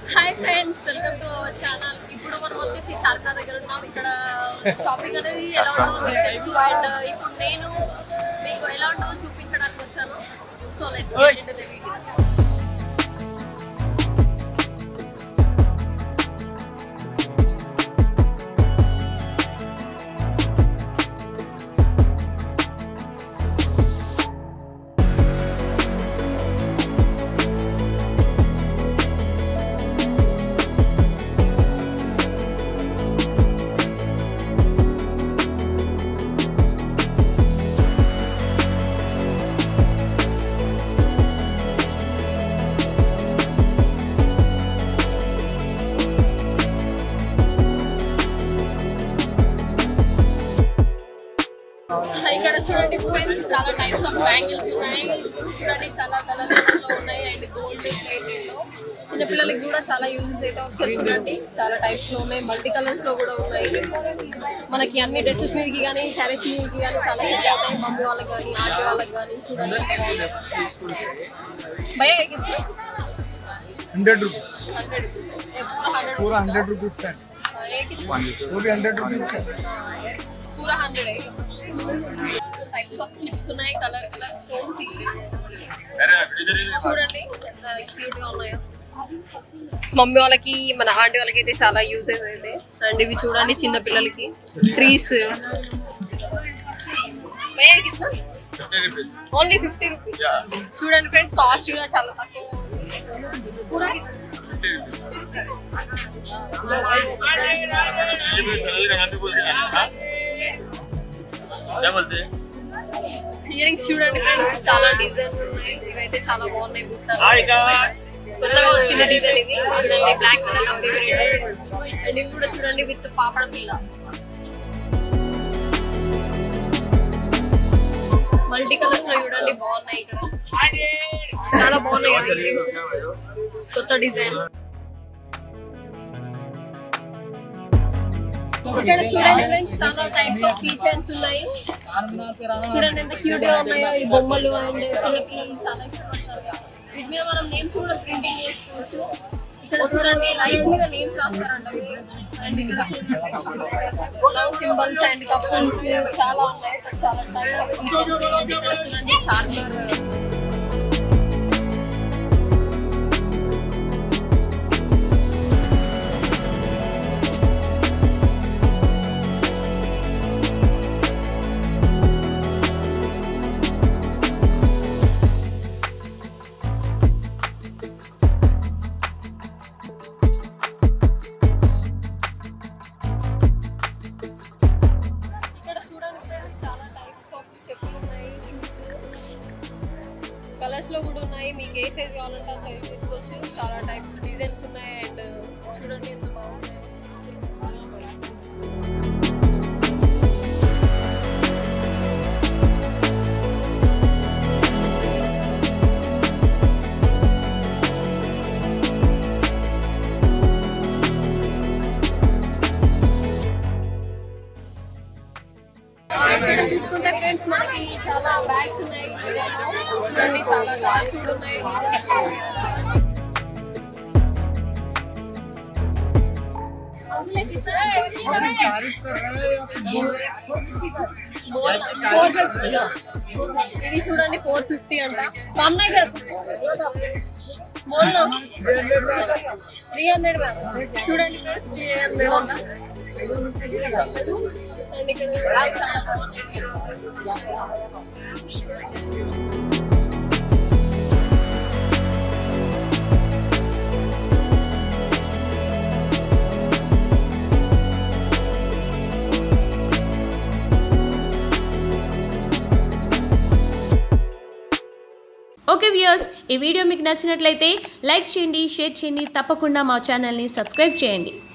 Hi friends welcome to our channel ఇప్పుడు మనం వచ్చేసి చార్మినార్ దగ్గర ఉన్నాం ఇక్కడ షాపింగ్ అనేది ఎలా ఉంటుందో మీకు తెలుసు అండ్ ఇప్పుడు నేను మీకు ఎలా ఉంటుందో చూపించడానికి వచ్చాను so let's get into the video ఇక్కడ చూడండి ఫ్రెండ్స్ చాలా టైప్స్ ఆఫ్ బ్యాంగిల్స్ ఉన్నాయి చూడండి చాలా కలర్ లో ఉన్నాయి అండ్ గోల్డ్ ప్లేటెడ్ లో చిన్నపిల్లలకి కూడా చాలా యూజెస్ అయితే ఒకసారి చూడండి చాలా టైప్స్ లో ఉన్నాయి మల్టీ కలర్స్ లో కూడా ఉన్నాయి మనకి అన్ని డ్రెస్సెస్ మీదకి కానీ శారీస్ మీదకి కానీ చాలా యూజ్ అవుతాయి మమ్మీ వాళ్ళకి కానీ ఆంటీ వాళ్ళకి కానీ చూడండి భయ हंड्रेड रुपीज హండ్రెడ్ पूरा हंड्रेड रुपीज का है वो भी हंड्रेड रुपीज का है పూరా హండ్రెడ్ టైప్స్ ఆఫ్ క్లిప్స్ ఉన్నాయి కలర్ కలర్ స్టోన్స్ చూడండి ఎంత క్యూట్ గా ఉన్నాయో మమ్మీ వాళ్ళకి మన ఆంటీ వాళ్ళకి అయితే చాలా యూజెస్ అయితే అండ్ ఇవి చూడండి చిన్న పిల్లలకి ట్రీస్ ఓన్లీ ఫిఫ్టీ రూపీస్ చూడండి ఫ్రెండ్స్ కాస్ట్ కూడా చాలా తక్కువ పూరా ఇయర్ రింగ్స్ చూడండి ఫ్రెండ్స్ చాలా డిజైన్స్ ఉన్నాయి ఇవైతే చాలా బాగున్నాయి బుట్టాలు కొత్తగా వచ్చిన డిజైన్ ఇది చూడండి బ్లాక్ కలర్ కంపెనీ అండ్ ఇవి కూడా చూడండి విత్ పాపడ పిల్ల మల్టీ కలర్స్ లో చూడండి బాగున్నాయి ఇక్కడ చాలా బాగున్నాయి కదా ఇయర్ రింగ్స్ కొత్త డిజైన్ ఇక్కడ చూడండి ఫ్రెండ్స్ చాలా టైప్స్ ఆఫ్ కీ చైన్స్ ఉన్నాయి చూడండి ఎంత క్యూట్ గా ఉన్నాయో ఈ బొమ్మలు అండ్ చిన్నపిల్లలు చాలా ఇష్టపడతారు వీటి మీద మనం నేమ్స్ కూడా ప్రింటింగ్ చేసుకోవచ్చు ఇక్కడ చూడండి రైస్ మీద నేమ్స్ రాస్తారంట వీళ్ళు. అండ్ ఇక్కడ లవ్ సింబల్స్ అండ్ కపుల్స్ చాలా ఉన్నాయి ఇక్కడ చాలా టైప్స్ ఆఫ్ కీ చైన్స్ ఉన్నాయి ఇక్కడ చూడండి చార్మర్ ఇక్కడ చూడండి ఫ్రెండ్స్ చాలా టైప్స్ ఆఫ్ చెప్పులు ఉన్నాయి షూస్ కలర్స్ లో కూడా ఉన్నాయి మీకు ఏ సైజ్ కావాలంటే ఆ సైజ్ తీసుకోవచ్చు చాలా టైప్స్ డిజైన్స్ ఉన్నాయి అండ్ చూడండి ఎంత బాగున్నాయి ఇక్కడ చూసుకుంటే ఫ్రెండ్స్ మనకి చాలా బ్యాగ్స్ ఉన్నాయి చూడండి చాలా కలర్స్ కూడా ఉన్నాయి designs. అందులో కింద तारीफ कर रहा है या फिर बोल ఫోర్ ఫిఫ్టీ ఇది చూడండి ఫోర్ ఫిఫ్టీ అంట కమ్నా మోల్లో త్రీ హండ్రెడ్ చూడండి ఫ్రెండ్స్ త్రీ హండ్రెడ్ అంట అండ్ ఇక్కడ చూడండి చాలా బాగున్నాయి ఓకే వ్యూయర్స్ ఈ వీడియో మీకు నచ్చినట్లయితే లైక్ చేయండి షేర్ చేయండి తప్పకుండా మా ఛానల్ని సబ్స్క్రైబ్ చేయండి